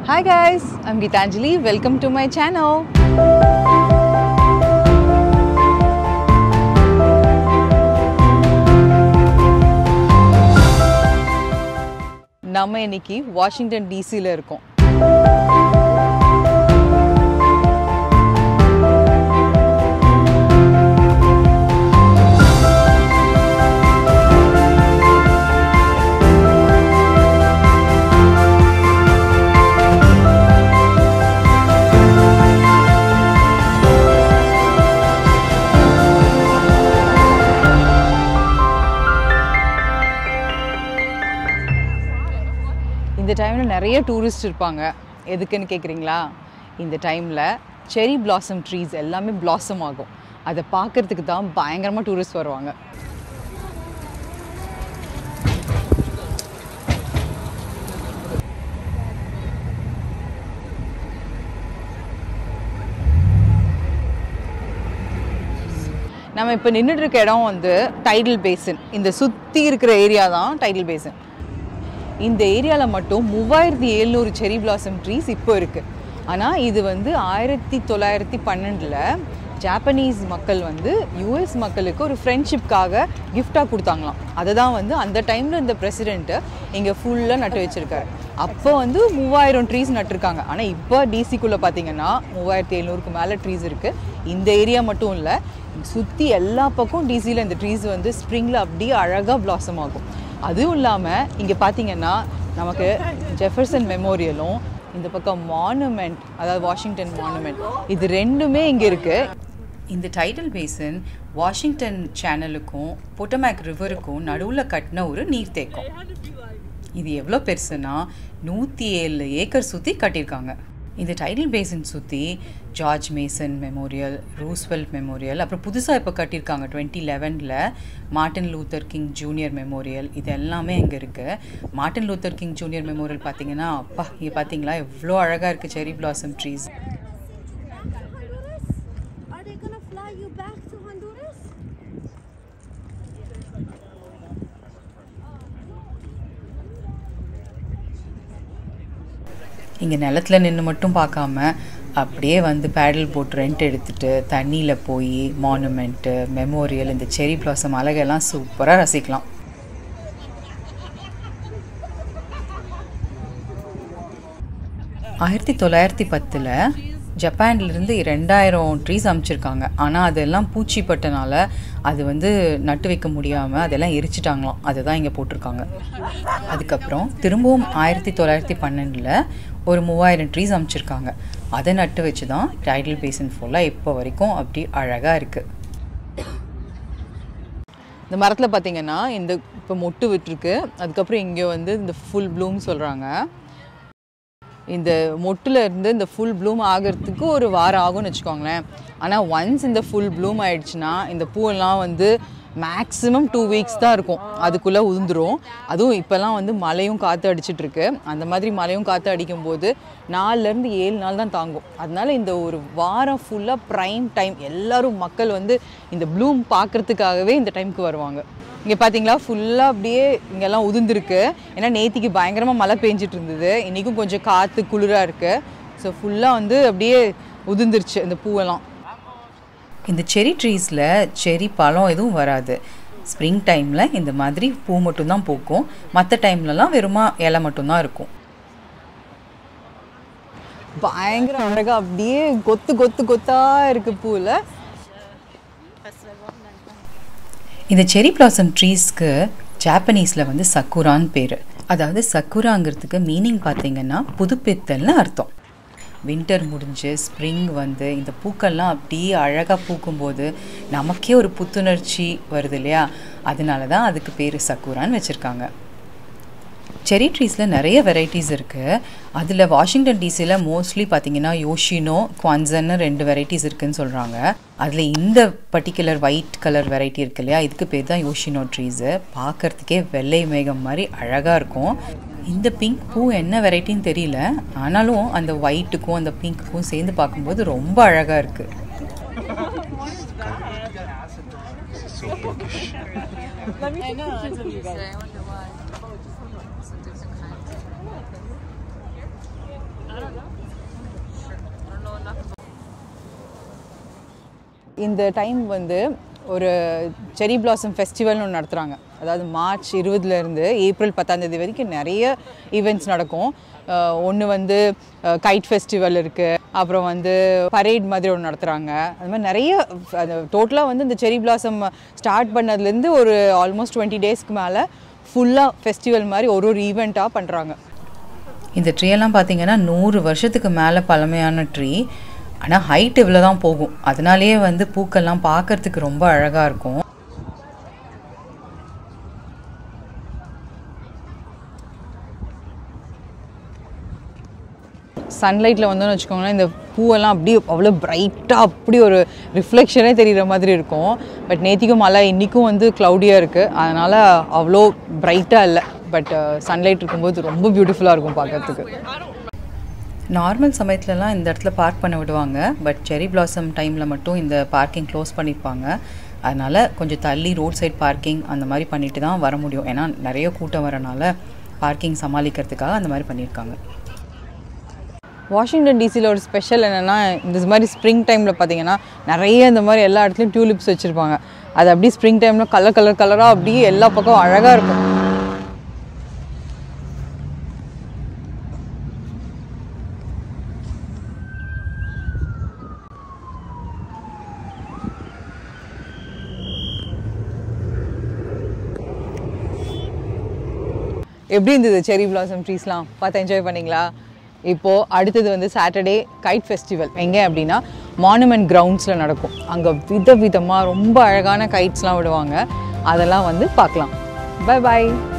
Hi guys, I'm Gitanjali. Welcome to my channel. நம்ம இன்னைக்கு Washington டிசியில் இருக்கோம் இந்த டைமில் நிறைய டூரிஸ்ட் இருப்பாங்க எதுக்குன்னு கேட்குறீங்களா இந்த டைமில் செரி பிளாசம் ட்ரீஸ் எல்லாமே பிளாசம் ஆகும் அதை பார்க்கறதுக்கு தான் பயங்கரமாக டூரிஸ்ட் வருவாங்க நம்ம இப்போ நின்றுட்டு இருக்க இடம் வந்து டைடல் பேசன் இந்த சுற்றி இருக்கிற ஏரியா தான் டைடல் பேசன் இந்த ஏரியாவில் மட்டும் மூவாயிரத்தி எழுநூறு செரி பிளாசம் ட்ரீஸ் இப்போ இருக்குது ஆனால் இது வந்து ஆயிரத்தி தொள்ளாயிரத்தி பன்னெண்டில் ஜாப்பனீஸ் மக்கள் வந்து யூஎஸ் மக்களுக்கு ஒரு ஃப்ரெண்ட்ஷிப்காக கிஃப்டாக கொடுத்தாங்களாம் அதை தான் வந்து அந்த டைமில் இந்த பிரசிடெண்ட்டு இங்கே ஃபுல்லாக நட்டு வச்சுருக்காரு அப்போ வந்து மூவாயிரம் ட்ரீஸ் நட்டிருக்காங்க ஆனால் இப்போ டிசிக்குள்ளே பார்த்தீங்கன்னா மூவாயிரத்தி எழுநூறுக்கு மேலே ட்ரீஸ் இருக்குது இந்த ஏரியா மட்டும் இல்லை சுற்றி எல்லா பக்கம் டிசியில் இந்த ட்ரீஸ் வந்து ஸ்ப்ரிங்கில் அப்படியே அழகாக பிளாசம் ஆகும் அதுவும் இல்லாமல் இங்கே பார்த்தீங்கன்னா நமக்கு ஜெஃபர்சன் மெமோரியலும் இந்த பக்கம் மானுமெண்ட் அதாவது வாஷிங்டன் மானுமெண்ட் இது ரெண்டுமே இங்கே இருக்குது இந்த டைடல் பேசன் வாஷிங்டன் சேனலுக்கும் பொட்டமேக் ரிவருக்கும் நடுவில் கட்டின ஒரு நீர்த்தேக்கம் இது எவ்வளோ பெருசுன்னா நூற்றி ஏழு ஏக்கர் சுற்றி கட்டியிருக்காங்க இந்த டைடல் பேசன் சுற்றி George Mason memorial Roosevelt memorial அப்புறம் புதுசாக இப்போ கட்டியிருக்காங்க டுவெண்ட்டி லெவனில் Martin Luther King junior memorial இது எல்லாமே இங்கே இருக்குது Martin Luther King junior memorial பார்த்தீங்கன்னா அப்பா இங்கே பார்த்தீங்களா எவ்வளோ அழகாக இருக்குது cherry blossom trees Honduras? Are they gonna fly you back to Honduras? இங்கே நிலத்துல நின்று மட்டும் பார்க்காம அப்படியே வந்து பேடல் போட் ரெண்ட் எடுத்துட்டு தண்ணியில் போய் மானுமெண்ட்டு மெமோரியல் இந்த செரி பிளாசம் அழகெல்லாம் சூப்பராக ரசிக்கலாம் ஆயிரத்தி தொள்ளாயிரத்தி பத்தில் ஜப்பான்லேருந்து ரெண்டாயிரம் ட்ரீஸ் அமைச்சிருக்காங்க ஆனால் அதெல்லாம் பூச்சி பட்டனால அது வந்து நட்டு வைக்க முடியாமல் அதெல்லாம் எரிச்சிட்டாங்களாம் அதை தான் இங்கே போட்டிருக்காங்க அதுக்கப்புறம் திரும்பவும் ஆயிரத்தி தொள்ளாயிரத்தி பன்னெண்டில் ஒரு மூவாயிரம் ட்ரீஸ் அமைச்சிருக்காங்க அதை நட்டு வச்சு தான் டைடல் பேசன் ஃபுல்லாக இப்போ வரைக்கும் அப்படி அழகாக இருக்குது இந்த மரத்தில் பார்த்தீங்கன்னா இந்த இப்போ மொட்டு விட்டுருக்கு அதுக்கப்புறம் இங்கே வந்து இந்த ஃபுல் ப்ளூம் சொல்கிறாங்க இந்த மொட்டில் இருந்து இந்த ஃபுல் ப்ளூம் ஆகிறதுக்கு ஒரு வாரம் ஆகும்னு வச்சுக்கோங்களேன் ஆனால் ஒன்ஸ் இந்த ஃபுல் ப்ளூம் ஆயிடுச்சுன்னா இந்த பூவெல்லாம் வந்து மேக்ஸிமம் டூ வீக்ஸ் தான் இருக்கும் அதுக்குள்ளே உதிர்ந்துரும் அதுவும் இப்போல்லாம் வந்து மழையும் காற்று அடிச்சிட்டு இருக்கு அந்த மாதிரி மழையும் காற்று அடிக்கும்போது நாலுலேருந்து ஏழு நாள் தான் தாங்கும் அதனால இந்த ஒரு வாரம் ஃபுல்லாக ப்ரைம் டைம் எல்லாரும் மக்கள் வந்து இந்த ப்ளூம் பார்க்குறதுக்காகவே இந்த டைமுக்கு வருவாங்க இங்கே பார்த்தீங்களா ஃபுல்லாக அப்படியே இங்கெல்லாம் உதிர்ந்துருக்கு ஏன்னா நேத்திக்கு பயங்கரமாக மழை பெஞ்சிட்டு இருந்தது இன்றைக்கும் கொஞ்சம் காற்று குளிராக இருக்குது ஸோ ஃபுல்லாக வந்து அப்படியே உதிர்ந்துருச்சு இந்த பூவெல்லாம் இந்த செரி ட்ரீஸில் செரி பழம் எதுவும் வராது ஸ்ப்ரிங் டைமில் இந்த மாதிரி பூ மட்டும்தான் பூக்கும் மற்ற டைம்லலாம் வெறுமா இலை மட்டும்தான் இருக்கும் பயங்கர அழகாக அப்படியே கொத்து கொத்து கொத்தா இருக்கு பூவில் இந்த செரி பிளாசம் ட்ரீஸ்க்கு ஜாப்பனீஸில் வந்து சக்குரான்னு பேர் அதாவது சக்குராங்கிறதுக்கு மீனிங் பார்த்தீங்கன்னா புதுப்பித்தல்னு அர்த்தம் வின்டர் முடிஞ்சு ஸ்ப்ரிங் வந்து இந்த பூக்கள்லாம் அப்படியே அழகாக பூக்கும்போது நமக்கே ஒரு புத்துணர்ச்சி வருது இல்லையா அதனால தான் அதுக்கு பேர் சக்குரான்னு வச்சுருக்காங்க செரி ட்ரீஸில் நிறைய வெரைட்டிஸ் இருக்குது அதில் வாஷிங்டன் டிசியில் மோஸ்ட்லி பார்த்தீங்கன்னா யோஷினோ குவான்சன்னு ரெண்டு வெரைட்டிஸ் இருக்குன்னு சொல்கிறாங்க அதில் இந்த பர்டிகுலர் ஒயிட் கலர் வெரைட்டி இருக்கு இல்லையா இதுக்கு பேர் தான் யோஷினோ ட்ரீஸு பார்க்கறதுக்கே வெள்ளை மேகம் மாதிரி அழகாக இருக்கும் இந்த பிங்க் பூ என்ன வெரைட்டின்னு தெரியல ஆனாலும் அந்த ஒயிட்டுக்கும் அந்த பிங்க்குக்கும் சேர்ந்து பார்க்கும்போது ரொம்ப அழகாக இருக்குது இந்த டைம் வந்து ஒரு செரி பிளாசம் ஃபெஸ்டிவல்னு ஒன்று நடத்துகிறாங்க அதாவது மார்ச் இருபதுலேருந்து ஏப்ரல் பத்தாந்தேதி வரைக்கும் நிறைய ஈவெண்ட்ஸ் நடக்கும் ஒன்று வந்து கைட் ஃபெஸ்டிவல் இருக்குது அப்புறம் வந்து பரேட் மாதிரி ஒன்று நடத்துகிறாங்க அது மாதிரி நிறைய அது டோட்டலாக வந்து இந்த செரி பிளாசம் ஸ்டார்ட் பண்ணதுலேருந்து ஒரு ஆல்மோஸ்ட் டுவெண்ட்டி டேஸ்க்கு மேலே ஃபுல்லாக ஃபெஸ்டிவல் மாதிரி ஒரு ஒரு ஈவெண்ட்டாக பண்ணுறாங்க இந்த ட்ரீயெல்லாம் பார்த்தீங்கன்னா நூறு வருஷத்துக்கு மேலே பழமையான ட்ரீ ஆனால் ஹைட் இவ்வளோ தான் போகும் அதனாலேயே வந்து பூக்கள்லாம் பார்க்கறதுக்கு ரொம்ப அழகாக இருக்கும் சன்லைட்டில் வந்தோம்னு வச்சுக்கோங்களேன் இந்த பூவெல்லாம் அப்படியே அவ்வளோ பிரைட்டாக அப்படி ஒரு ரிஃப்ளெக்ஷனே தெரிகிற மாதிரி இருக்கும் பட் நேத்திக்கும் மழை இன்றைக்கும் வந்து க்ளவுடியாக இருக்குது அதனால் அவ்வளோ பிரைட்டாக இல்லை பட் சன்லைட் இருக்கும்போது ரொம்ப பியூட்டிஃபுல்லாக இருக்கும் பார்க்கறதுக்கு நார்மல் சமயத்துலலாம் இந்த இடத்துல பார்க் பண்ண விடுவாங்க பட் செரி பிளாசம் டைமில் மட்டும் இந்த பார்க்கிங் க்ளோஸ் பண்ணியிருப்பாங்க அதனால் கொஞ்சம் தள்ளி ரோட் சைட் பார்க்கிங் அந்த மாதிரி பண்ணிட்டு தான் வர முடியும் ஏன்னா நிறைய கூட்டம் வரனால பார்க்கிங் சமாளிக்கிறதுக்காக அந்த மாதிரி பண்ணியிருக்காங்க வாஷிங்டன் டிசியில் ஒரு ஸ்பெஷல் என்னென்னா இந்த மாதிரி ஸ்ப்ரிங் டைமில் பார்த்தீங்கன்னா நிறைய இந்த மாதிரி எல்லா இடத்துலையும் டியூலிப்ஸ் வச்சுருப்பாங்க அது அப்படியே ஸ்ப்ரிங் டைமில் கலர் கலர் கலராக அப்படியே எல்லா பக்கம் அழகாக இருக்கும் எப்படி இருந்தது செரி பிளாசம் ட்ரீஸ்லாம் பார்த்து என்ஜாய் பண்ணீங்களா இப்போது அடுத்தது வந்து சாட்டர்டே கைட் ஃபெஸ்டிவல் எங்கே அப்படின்னா மானுமெண்ட் கிரவுண்ட்ஸில் நடக்கும் அங்கே வித விதமாக ரொம்ப அழகான கைட்ஸ்லாம் விடுவாங்க அதெல்லாம் வந்து பார்க்கலாம் பை பாய்